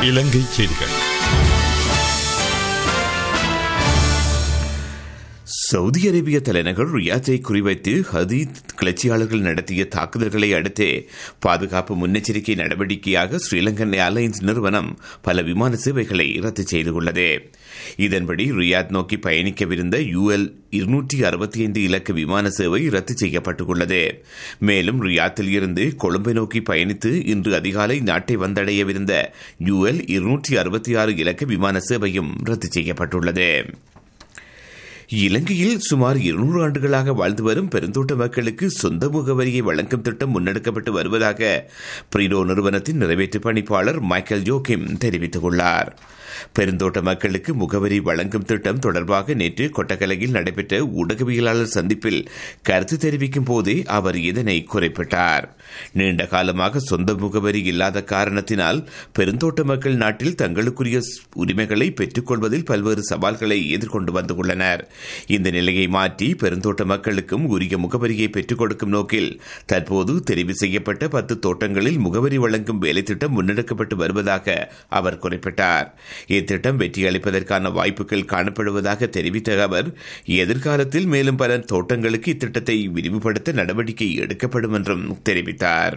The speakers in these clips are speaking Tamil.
இலங்கை செய்திகள் சவுதி அரேபிய தலைநகர் ரியாத்தை குறிவைத்து ஹதீத் கிளர்ச்சியாளர்கள் நடத்திய தாக்குதல்களை அடுத்து பாதுகாப்பு முன்னெச்சரிக்கை நடவடிக்கையாக ஸ்ரீலங்கன் ஏர்லைன்ஸ் நிறுவனம் பல விமான சேவைகளை ரத்து செய்துள்ளது இதன்படி ரியாத் நோக்கி பயணிக்கவிருந்த யுஎல் இருநூற்றி அறுபத்தி ஐந்து இலக்க விமான சேவை ரத்து செய்யப்பட்டுள்ளது மேலும் ரியாத்தில் இருந்து கொழும்பை நோக்கி பயணித்து இன்று அதிகாலை நாட்டை வந்தடையவிருந்த யுஎல் இருநூற்றி அறுபத்தி ஆறு இலக்க விமான சேவையும் ரத்து செய்யப்பட்டுள்ளது இலங்கையில் சுமார் இருநூறு ஆண்டுகளாக வாழ்ந்து வரும் பெருந்தோட்ட மக்களுக்கு சொந்த முகவரியை வழங்கும் திட்டம் முன்னெடுக்கப்பட்டு வருவதாக பிரிடோ நிறுவனத்தின் நிறைவேற்று பணிப்பாளர் மைக்கேல் ஜோக்கிம் தெரிவித்துள்ளார் பெருந்தோட்ட மக்களுக்கு முகவரி வழங்கும் திட்டம் தொடர்பாக நேற்று கொட்டக்கலையில் நடைபெற்ற ஊடகவியலாளர் சந்திப்பில் கருத்து தெரிவிக்கும் போதே அவர் இதனை குறிப்பிட்டார் நீண்ட காலமாக சொந்த முகவரி இல்லாத காரணத்தினால் பெருந்தோட்ட மக்கள் நாட்டில் தங்களுக்குரிய உரிமைகளை பெற்றுக்கொள்வதில் பல்வேறு சவால்களை எதிர்கொண்டு வந்துள்ளனர் இந்த நிலையை மாற்றி பெருந்தோட்ட மக்களுக்கும் உரிய முகவரியை பெற்றுக் கொடுக்கும் நோக்கில் தற்போது தெரிவு செய்யப்பட்ட பத்து தோட்டங்களில் முகவரி வழங்கும் வேலை திட்டம் முன்னெடுக்கப்பட்டு வருவதாக அவர் குறிப்பிட்டார் இத்திட்டம் வெற்றியளிப்பதற்கான வாய்ப்புகள் காணப்படுவதாக தெரிவித்த அவர் எதிர்காலத்தில் மேலும் பல தோட்டங்களுக்கு இத்திட்டத்தை விரிவுபடுத்த நடவடிக்கை எடுக்கப்படும் என்றும் தெரிவித்தார்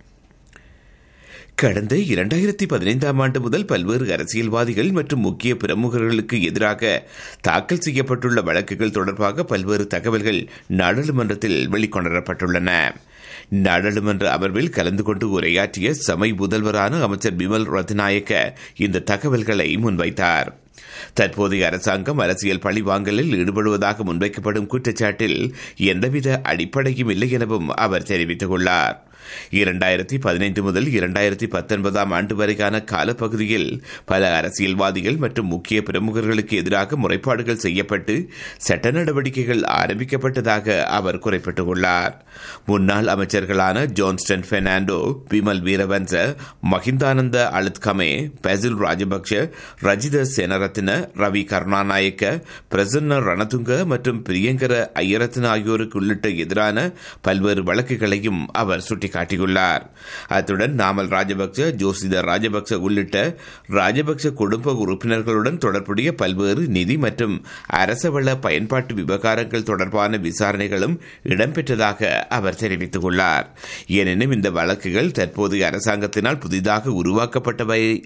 கடந்த இரண்டாயிரத்தி பதினைந்தாம் ஆண்டு முதல் பல்வேறு அரசியல்வாதிகள் மற்றும் முக்கிய பிரமுகர்களுக்கு எதிராக தாக்கல் செய்யப்பட்டுள்ள வழக்குகள் தொடர்பாக பல்வேறு தகவல்கள் நாடாளுமன்றத்தில் வெளிக்கொணரப்பட்டுள்ளன நாடாளுமன்ற அமர்வில் கலந்து கொண்டு உரையாற்றிய சமை முதல்வரான அமைச்சர் பிமல் ரத்நாயக்க இந்த தகவல்களை முன்வைத்தார் தற்போதைய அரசாங்கம் அரசியல் பழிவாங்கலில் ஈடுபடுவதாக முன்வைக்கப்படும் குற்றச்சாட்டில் எந்தவித அடிப்படையும் இல்லை எனவும் அவர் தெரிவித்துள்ளார் இரண்டாயிரத்தி பதினைந்து முதல் இரண்டாயிரத்தி பத்தொன்பதாம் ஆண்டு வரைக்கான காலப்பகுதியில் பல அரசியல்வாதிகள் மற்றும் முக்கிய பிரமுகர்களுக்கு எதிராக முறைப்பாடுகள் செய்யப்பட்டு சட்ட நடவடிக்கைகள் ஆரம்பிக்கப்பட்டதாக அவர் குறிப்பிட்டுள்ளார் முன்னாள் அமைச்சர்களான ஜோன்ஸ்டன் பெர்னாண்டோ விமல் வீரவன்ச மஹிந்தானந்த அலுத்கமே பெசில் ராஜபக்ஷ ரஜித சேனரத்ன ரவி கருணாநாயக்க பிரசன்ன ரணதுங்க மற்றும் பிரியங்கர ஐயரத்ன ஆகியோருக்கு உள்ளிட்ட எதிரான பல்வேறு வழக்குகளையும் அவர் சுட்டிக்காட்டினார் காட்டியுள்ளார் அத்துடன் நாமல் ராஜபக்ச ஜோசித ராஜபக்ச உள்ளிட்ட ராஜபக்ச குடும்ப உறுப்பினர்களுடன் தொடர்புடைய பல்வேறு நிதி மற்றும் அரசவள பயன்பாட்டு விவகாரங்கள் தொடர்பான விசாரணைகளும் இடம்பெற்றதாக அவர் தெரிவித்துள்ளார் எனினும் இந்த வழக்குகள் தற்போதைய அரசாங்கத்தினால் புதிதாக உருவாக்கப்பட்டவை